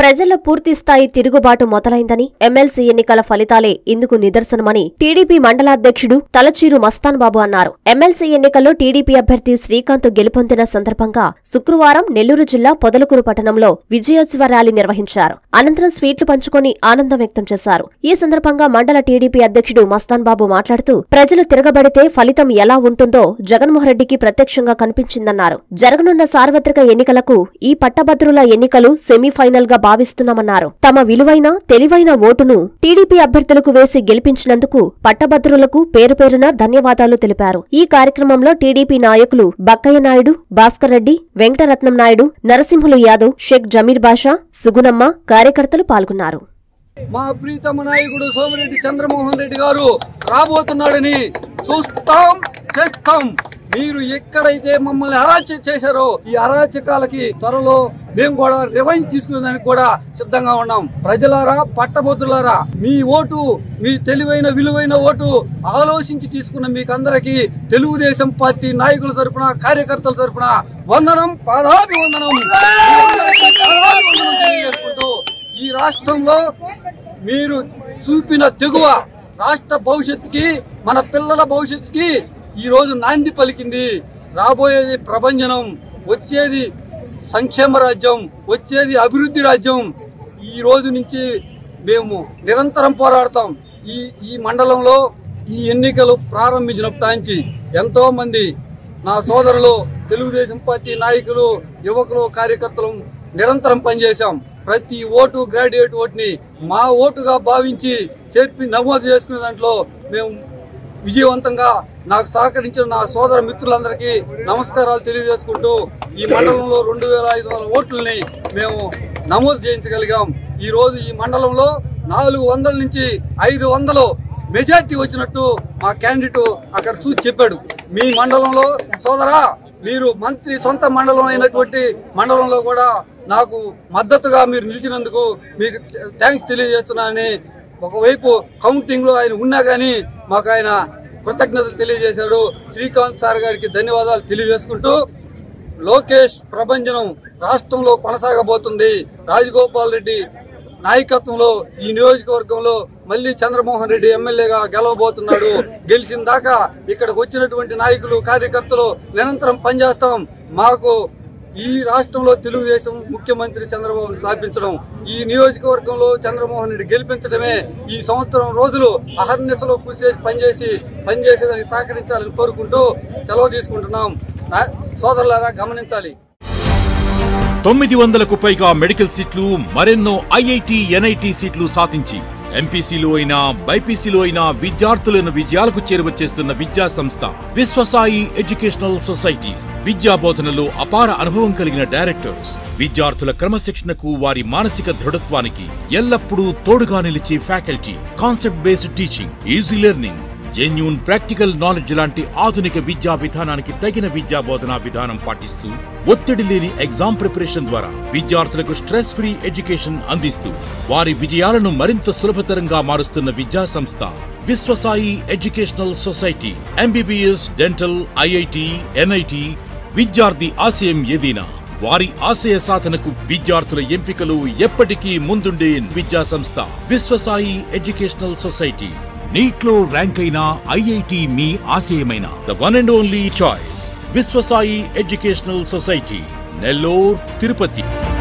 ప్రజల పూర్తి స్థాయి తిరుగుబాటు మొదలైందని ఎమ్మెల్సీ ఎన్నికల ఫలితాలే ఇందుకు నిదర్శనమని టీడీపీ మండలాధ్యక్షుడు తలచీరు మస్తాన్ బాబు అన్నారు ఎమ్మెల్సీ ఎన్నికల్లో టీడీపీ అభ్యర్థి శ్రీకాంత్ గెలుపొందిన సందర్భంగా శుక్రవారం నెల్లూరు జిల్లా పొదలకూరు పట్టణంలో విజయోత్సవ ర్యాలీ నిర్వహించారు అనంతరం స్వీట్లు పంచుకొని ఆనందం వ్యక్తం చేశారు ఈ సందర్భంగా మండల టీడీపీ అధ్యక్షుడు మస్తాన్ బాబు మాట్లాడుతూ ప్రజలు తిరగబడితే ఫలితం ఎలా ఉంటుందో జగన్మోహన్ రెడ్డికి ప్రత్యక్షంగా కనిపించిందన్నారు జరగనున్న సార్వత్రిక ఎన్నికలకు ఈ పట్టభద్రుల ఎన్నికలు సెమీఫైనల్ గా భావిస్తున్నామన్నారు తమ విలువైన తెలివైన ఓటును టీడీపీ అభ్యర్థులకు వేసి గెలిపించినందుకు పట్టభద్రులకు పేరు పేరున ధన్యవాదాలు తెలిపారు ఈ కార్యక్రమంలో టీడీపీ నాయకులు బక్కయ్య నాయుడు భాస్కర్ రెడ్డి వెంకటరత్నం నాయుడు నరసింహులు యాదవ్ షేక్ జమీర్ బాషా సుగునమ్మ కార్యకర్తలు పాల్గొన్నారు మా ప్రీతమ నాయకుడు సోమిరెడ్డి చంద్రమోహన్ రెడ్డి గారు రాబోతున్నాడని చూస్తాం చేస్తాం మీరు ఎక్కడైతే మమ్మల్ని అరాచక చేశారో ఈ అరాచకాలకి త్వరలో మేము కూడా రివైంజ్ తీసుకునేదానికి కూడా సిద్ధంగా ఉన్నాం ప్రజలారా పట్టభద్రులారా మీ ఓటు మీ తెలివైన విలువైన ఓటు ఆలోచించి తీసుకున్న మీకందరికీ తెలుగుదేశం పార్టీ నాయకుల తరపున కార్యకర్తల తరపున వందనం పాదాభివందనం మీ అందరికీ పాదాభివందనం తెలియజేసుకుంటూ ఈ రాష్ట్రంలో మీరు చూపిన తెగువ రాష్ట్ర భవిష్యత్తుకి మన పిల్లల భవిష్యత్తుకి ఈ రోజు నాంది పలికింది రాబోయేది ప్రభంజనం వచ్చేది సంక్షేమ రాజ్యం వచ్చేది అభివృద్ధి రాజ్యం ఈ రోజు నుంచి మేము నిరంతరం పోరాడతాం ఈ ఈ మండలంలో ఈ ఎన్నికలు ప్రారంభించినప్పటి నుంచి ఎంతో మంది నా సోదరులు తెలుగుదేశం పార్టీ నాయకులు యువకులు కార్యకర్తలు నిరంతరం పనిచేశాం ప్రతి ఓటు గ్రాడ్యుయేట్ ఓటుని మా ఓటుగా భావించి చేర్పి నమోదు చేసుకునే దాంట్లో మేము విజయవంతంగా నాకు సహకరించిన నా సోదర మిత్రులందరికీ నమస్కారాలు తెలియజేసుకుంటూ ఈ మండలంలో రెండు వేల ఐదు వందల ఓట్లని మేము నమోదు చేయించగలిగాం ఈ రోజు ఈ మండలంలో నాలుగు వందల నుంచి ఐదు వందలు మెజార్టీ వచ్చినట్టు మా క్యాండిడేట్ అక్కడ చూసి చెప్పాడు మీ మండలంలో సోదరా మీరు మంత్రి సొంత మండలం అయినటువంటి మండలంలో కూడా నాకు మద్దతుగా మీరు నిలిచినందుకు మీకు థ్యాంక్స్ తెలియజేస్తున్నానని ఒకవైపు కౌంటింగ్ లో ఆయన ఉన్నా గానీ మాకు ఆయన కృతజ్ఞతలు తెలియజేశాడు శ్రీకాంత్ సార్ గారికి ధన్యవాదాలు తెలియజేసుకుంటూ లోకేష్ ప్రభంజనం రాష్ట్రంలో కొనసాగబోతుంది రాజగోపాల్ రెడ్డి నాయకత్వంలో ఈ నియోజకవర్గంలో మళ్ళీ చంద్రమోహన్ రెడ్డి ఎమ్మెల్యేగా గెలవబోతున్నాడు గెలిచిన దాకా ఇక్కడికి వచ్చినటువంటి నాయకులు కార్యకర్తలు నిరంతరం పనిచేస్తాం మాకు ఈ రాష్ట్రంలో తెలుగుదేశం ముఖ్యమంత్రి చంద్రబాబు స్థాపించడం ఈ నియోజకవర్గంలో చంద్రమోహన్ రెడ్డి గెలిపించడమే ఈ సంవత్సరం రోజులు అహర్నిశలో కృషి చేసి పనిచేసి పనిచేసేదానికి సహకరించాలని కోరుకుంటూ సెలవు తీసుకుంటున్నాం నా- సోదరులారా గమనించాలి తొమ్మిది వందలకు పైగా మెడికల్ సీట్లు మరెన్నో ఐఐటి ఎన్ఐటి సీట్లు సాధించి ఎంపీసీలో అయినా బైపీసీలో అయినా విద్యార్థులను విజయాలకు చేరువ చేస్తున్న విద్యా సంస్థ విశ్వసాయి ఎడ్యుకేషనల్ సొసైటీ విద్యా బోధనలో అపార అనుభవం కలిగిన డైరెక్టర్స్ విద్యార్థుల క్రమశిక్షణకు వారి మానసిక దృఢత్వానికి ఎల్లప్పుడూ తోడుగా నిలిచే faculty concept based teaching easy learning genuine practical knowledge లాంటి ఆధునిక విద్యా విధానానికి తగిన విద్యా బోధనా విధానం పాటిస్తూ ఒత్తిడి లేని ఎగ్జామ్ ప్రిపరేషన్ ద్వారా విద్యార్థులకు స్ట్రెస్ ఫ్రీ ఎడ్యుకేషన్ అందిస్తూ వారి విజయాలను మరింత సులభతరంగా మారుస్తున్న విద్యా సంస్థ Vishwasai educational society MBBS dental IIT NIT విద్యార్థి ఆశయం ఏదైనా వారి ఆశయ సాధనకు విద్యార్థుల ఎంపికలు ఎప్పటికీ ముందుండే విద్యా సంస్థ విశ్వసాయి ఎడ్యుకేషనల్ సొసైటీ నీట్లో ర్యాంక్ అయిన ఐఐటి మీ ఆశయమైన the one and only choice Vishwasai educational society Nellore Tirupati